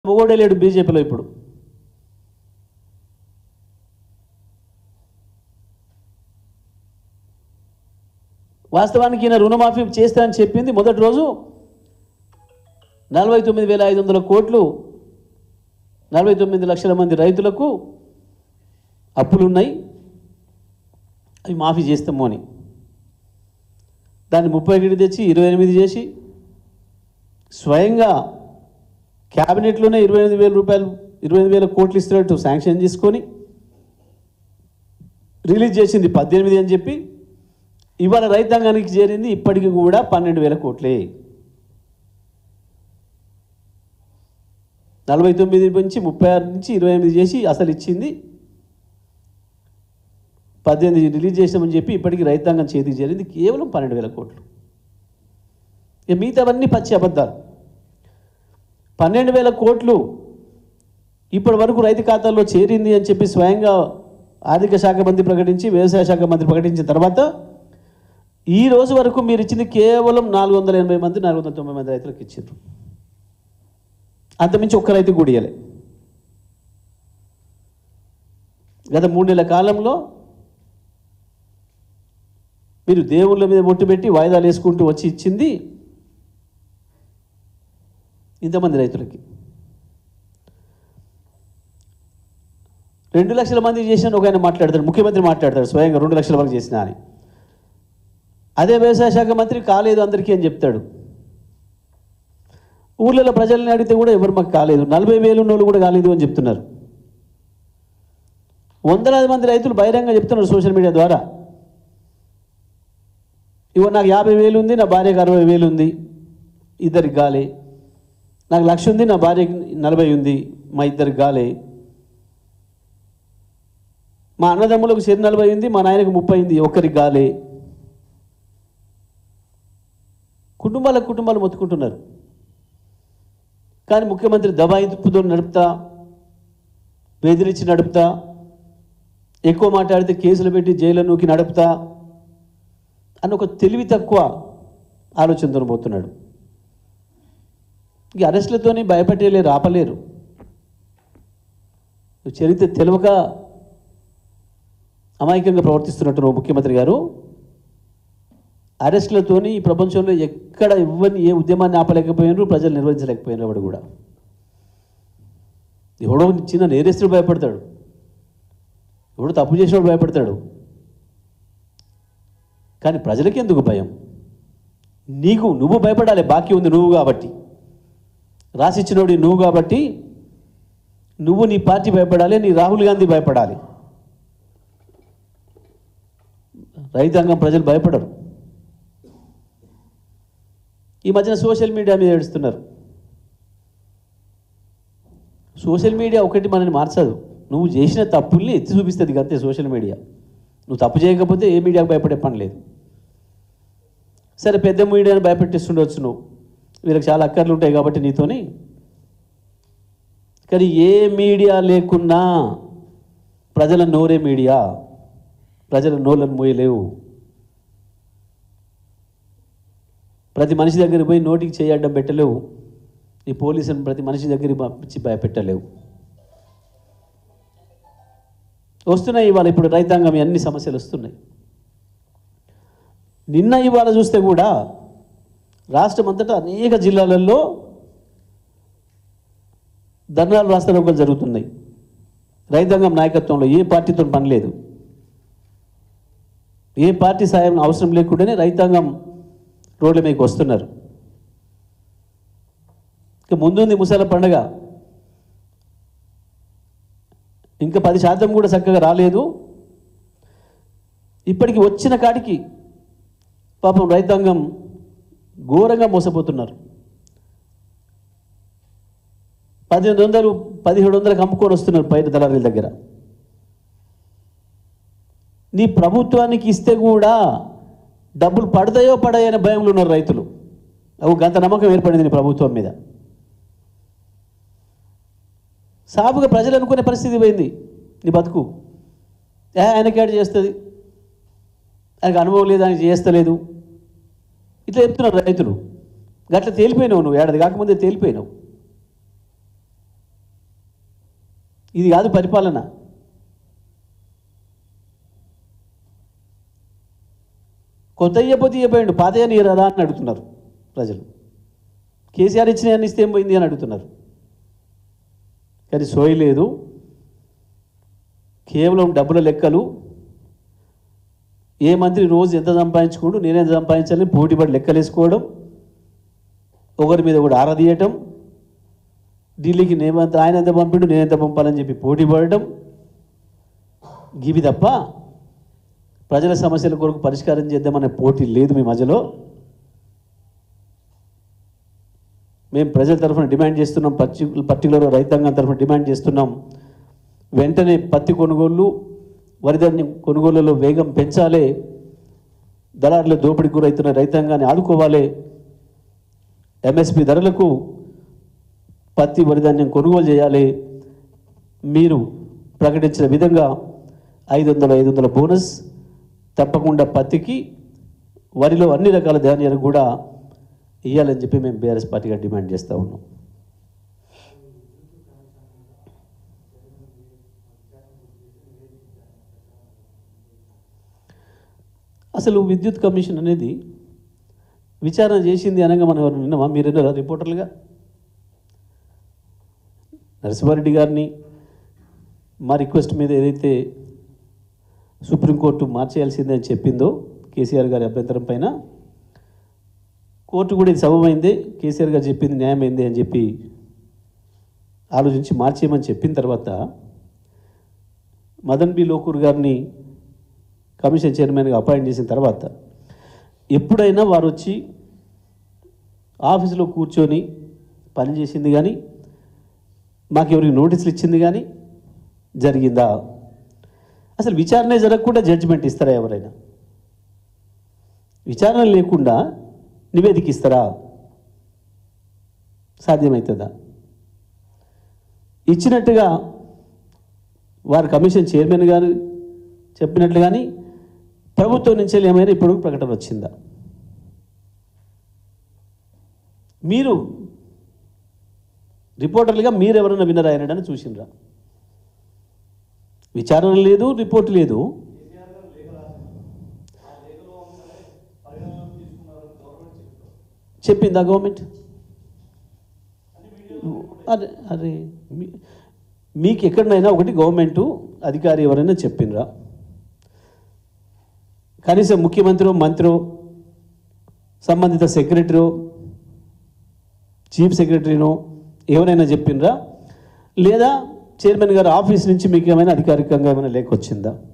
మొగోడే లేడు బీజేపీలో ఇప్పుడు వాస్తవానికి ఈయన రుణమాఫీ చేస్తా అని చెప్పింది మొదటి రోజు నలభై తొమ్మిది వేల ఐదు వందల కోట్లు నలభై తొమ్మిది లక్షల మంది రైతులకు అప్పులున్నాయి అవి మాఫీ చేస్తాము అని దాన్ని ముప్పై ఒకటి తెచ్చి ఇరవై ఎనిమిది చేసి స్వయంగా క్యాబినెట్లోనే ఇరవై ఎనిమిది వేల రూపాయలు ఇరవై ఎనిమిది వేల కోట్లు ఇస్తున్నట్టు శాంక్షన్ చేసుకొని రిలీజ్ చేసింది పద్దెనిమిది అని చెప్పి ఇవాళ రైతాంగానికి చేరింది ఇప్పటికి కూడా పన్నెండు వేల కోట్లే నలభై తొమ్మిది నుంచి ముప్పై ఆరు నుంచి ఇరవై ఎనిమిది చేసి అసలు ఇచ్చింది పద్దెనిమిది రిలీజ్ చేసామని చెప్పి ఇప్పటికి రైతాంగం చేతికి చేరింది కేవలం పన్నెండు వేల కోట్లు ఇక మిగతావన్నీ పచ్చి అబద్ధాలు పన్నెండు వేల కోట్లు ఇప్పటి వరకు రైతు ఖాతాల్లో చేరింది అని చెప్పి స్వయంగా ఆర్థిక శాఖ మంత్రి ప్రకటించి వ్యవసాయ శాఖ మంత్రి ప్రకటించిన తర్వాత ఈ రోజు వరకు మీరు ఇచ్చింది కేవలం నాలుగు వందల ఎనభై మంది నాలుగు వందల తొంభై మంది రైతులకు ఇచ్చిండ్రు అంతమించి ఒక్క రైతు కూడా ఇయ్యలే గత మూడు నెలల కాలంలో మీరు దేవుళ్ళ మీద మొట్టు పెట్టి వాయిదాలు వేసుకుంటూ వచ్చి ఇచ్చింది ఇంతమంది రైతులకి రెండు లక్షల మంది చేసిన ఒక ఆయన మాట్లాడతాడు ముఖ్యమంత్రి మాట్లాడతాడు స్వయంగా రెండు లక్షల వరకు చేసిన అని అదే వ్యవసాయ శాఖ మంత్రి కాలేదు అందరికీ అని చెప్తాడు ఊర్లలో ప్రజల్ని అడిగితే కూడా ఎవరు మాకు కాలేదు నలభై వేలు ఉన్నోళ్ళు కూడా కాలేదు అని చెప్తున్నారు వందలాది మంది రైతులు బహిరంగ చెప్తున్నారు సోషల్ మీడియా ద్వారా ఇగో నాకు యాభై వేలు ఉంది నా భార్యకు అరవై వేలు ఉంది ఇద్దరికి గాలే నాకు లక్ష ఉంది నా భార్యకి నలభై ఉంది మా ఇద్దరికి గాలే మా అన్నదమ్ములకు చెరి నలభై ఉంది మా నాయనకు ముప్పై ఉంది ఒక్కరికి గాలే కుటుంబాల కుటుంబాలు మొత్తుకుంటున్నారు కానీ ముఖ్యమంత్రి దబాయింపుతో నడుపుతా బెదిరించి నడుపుతా ఎక్కువ మాట్లాడితే కేసులు పెట్టి జైలు నూకి నడుపుతా అని ఒక తెలివి తక్కువ ఆలోచనతో పోతున్నాడు ఇక అరెస్టులతోని భయపెట్టలేరు ఆపలేరు చరిత్ర తెలియక అమాయకంగా ప్రవర్తిస్తున్నట్టు నువ్వు ముఖ్యమంత్రి గారు అరెస్టులతోని ఈ ప్రపంచంలో ఎక్కడ ఇవ్వని ఏ ఉద్యమాన్ని ఆపలేకపోయినారు ప్రజలు నిర్వహించలేకపోయినారు వాడు కూడా ఎవడో చిన్న నేరస్తుడు భయపడతాడు ఎవడో తప్పు చేసినప్పుడు భయపడతాడు కానీ ప్రజలకి ఎందుకు భయం నీకు నువ్వు భయపడాలి బాకీ ఉంది నువ్వు కాబట్టి రాసిచ్చినోడి నువ్వు కాబట్టి నువ్వు నీ పార్టీ భయపడాలి నీ రాహుల్ గాంధీ భయపడాలి రైతాంగం ప్రజలు భయపడరు ఈ మధ్యన సోషల్ మీడియా మీద ఏడుస్తున్నారు సోషల్ మీడియా ఒకటి మనని మార్చదు నువ్వు చేసిన తప్పుల్ని ఎత్తి చూపిస్తుంది అంతే సోషల్ మీడియా నువ్వు తప్పు చేయకపోతే ఏ మీడియాకు భయపడే పని లేదు సరే పెద్ద మీడియాని భయపెట్టిస్తుండొచ్చు నువ్వు వీళ్ళకి చాలా అక్కర్లు ఉంటాయి కాబట్టి నీతోని కానీ ఏ మీడియా లేకున్నా ప్రజల నోరే మీడియా ప్రజల నోళ్ళను మోయలేవు ప్రతి మనిషి దగ్గర పోయి నోటికి చేయి అడ్డం పెట్టలేవు ఈ పోలీసులను ప్రతి మనిషి దగ్గరికి పంపించి భయపెట్టలేవు వస్తున్నాయి ఇవాళ ఇప్పుడు రైతాంగం అన్ని సమస్యలు వస్తున్నాయి నిన్న ఇవాళ చూస్తే కూడా రాష్ట్రం అంతటా అనేక జిల్లాలలో ధర్నాలు రాస్తారోకలు జరుగుతున్నాయి రైతాంగం నాయకత్వంలో ఏ పార్టీతో పని లేదు ఏ పార్టీ సాయం అవసరం లేకుండానే రైతాంగం రోడ్ల మీదకి వస్తున్నారు ఇక ముందుంది ముసల పండగ ఇంకా పది శాతం కూడా చక్కగా రాలేదు ఇప్పటికి వచ్చిన కాడికి పాపం రైతాంగం ఘోరంగా మోసపోతున్నారు పద్దెనిమిది వందలు పదిహేడు వందలకు అమ్ముకొని వస్తున్నారు బయట దళారీల దగ్గర నీ ప్రభుత్వానికి ఇస్తే కూడా డబ్బులు పడతాయో పడాయో అనే భయంలో ఉన్నారు రైతులు అవు గంత నమ్మకం ఏర్పడింది నీ ప్రభుత్వం మీద సాపుగా ప్రజలు అనుకునే పరిస్థితి పోయింది నీ బతుకు ఏ ఆయనకేడు చేస్తుంది ఆయనకు అనుభవం లేదు ఆయన చేస్తలేదు ఇట్లా చెప్తున్నారు రైతులు గట్ల తేలిపోయినావు నువ్వు ఏడాది కాకముందే తేలిపోయినావు ఇది కాదు పరిపాలన కొత్త ఇయ్యపోతే ఇయ్యపోయిండు పాతయ్య నీ రదా అని అడుగుతున్నారు ప్రజలు కేసీఆర్ ఇచ్చిన అన్ని ఇస్తే ఏం పోయింది అని అడుగుతున్నారు కానీ సోయి లేదు కేవలం డబ్బుల లెక్కలు ఏ మంత్రి రోజు ఎంత సంపాదించుకోడు నేనెంత సంపాదించాలని పోటీపడి లెక్కలేసుకోవడం ఒకరి మీద కూడా ఆరాదీయటం ఢిల్లీకి నేనంత ఆయన ఎంత పంపిండు నేను ఎంత పంపాలని చెప్పి పోటీ పడటం గివి తప్ప ప్రజల సమస్యల కొరకు పరిష్కారం చేద్దామనే పోటీ లేదు మీ మధ్యలో మేము ప్రజల తరఫున డిమాండ్ చేస్తున్నాం పర్టి పర్టికులర్ రైతాంగం తరఫున డిమాండ్ చేస్తున్నాం వెంటనే పత్తి కొనుగోళ్ళు వరిధాన్యం కొనుగోళ్లలో వేగం పెంచాలి దళారుల దోపిడీకి గురవుతున్న రైతాంగాన్ని ఆదుకోవాలి ఎంఎస్పి ధరలకు పత్తి వరిధాన్యం కొనుగోలు చేయాలి మీరు ప్రకటించిన విధంగా ఐదు వందల ఐదు వందల బోనస్ తప్పకుండా పత్తికి వరిలో అన్ని రకాల ధాన్యాలకు కూడా ఇవ్వాలని చెప్పి మేము బీఆర్ఎస్ పార్టీగా డిమాండ్ చేస్తూ ఉన్నాం అసలు విద్యుత్ కమిషన్ అనేది విచారణ చేసింది అనగా మనం ఎవరు విన్నామా మీరు విన్నారా రిపోర్టర్లుగా నరసింహారెడ్డి గారిని మా రిక్వెస్ట్ మీద ఏదైతే సుప్రీంకోర్టు మార్చేయాల్సిందే అని చెప్పిందో కేసీఆర్ గారి అభ్యంతరం పైన కోర్టు కూడా ఇది సబమైంది కేసీఆర్ గారు చెప్పింది న్యాయమైంది అని చెప్పి ఆలోచించి మార్చేయమని చెప్పిన తర్వాత మదన్ బి లోకూర్ గారిని కమిషన్ చైర్మన్గా అపాయింట్ చేసిన తర్వాత ఎప్పుడైనా వారు వచ్చి ఆఫీసులో కూర్చొని పని చేసింది కానీ మాకు ఎవరికి నోటీసులు ఇచ్చింది కానీ జరిగిందా అసలు విచారణ జరగకుండా జడ్జిమెంట్ ఇస్తారా ఎవరైనా విచారణ లేకుండా నివేదిక ఇస్తారా సాధ్యమవుతుందా ఇచ్చినట్టుగా వారి కమిషన్ చైర్మన్ గారు చెప్పినట్లు కానీ ప్రభుత్వం నుంచి ఏమైనా ఇప్పుడు ప్రకటన వచ్చిందా మీరు రిపోర్టర్లుగా మీరు ఎవరైనా వినరా అని చూసినరా విచారణ లేదు రిపోర్ట్ లేదు చెప్పిందా గవర్నమెంట్ అరే అరే మీ- మీకు ఎక్కడైనా ఒకటి గవర్నమెంటు అధికారి ఎవరైనా చెప్పినరా కనీసం ముఖ్యమంత్రి మంత్రో సంబంధిత సెక్రటరీ చీఫ్ సెక్రటరీనో ఎవరైనా చెప్పినరా లేదా చైర్మన్ గారి ఆఫీస్ నుంచి మీకు ఏమైనా అధికారికంగా ఏమైనా లేఖ వచ్చిందా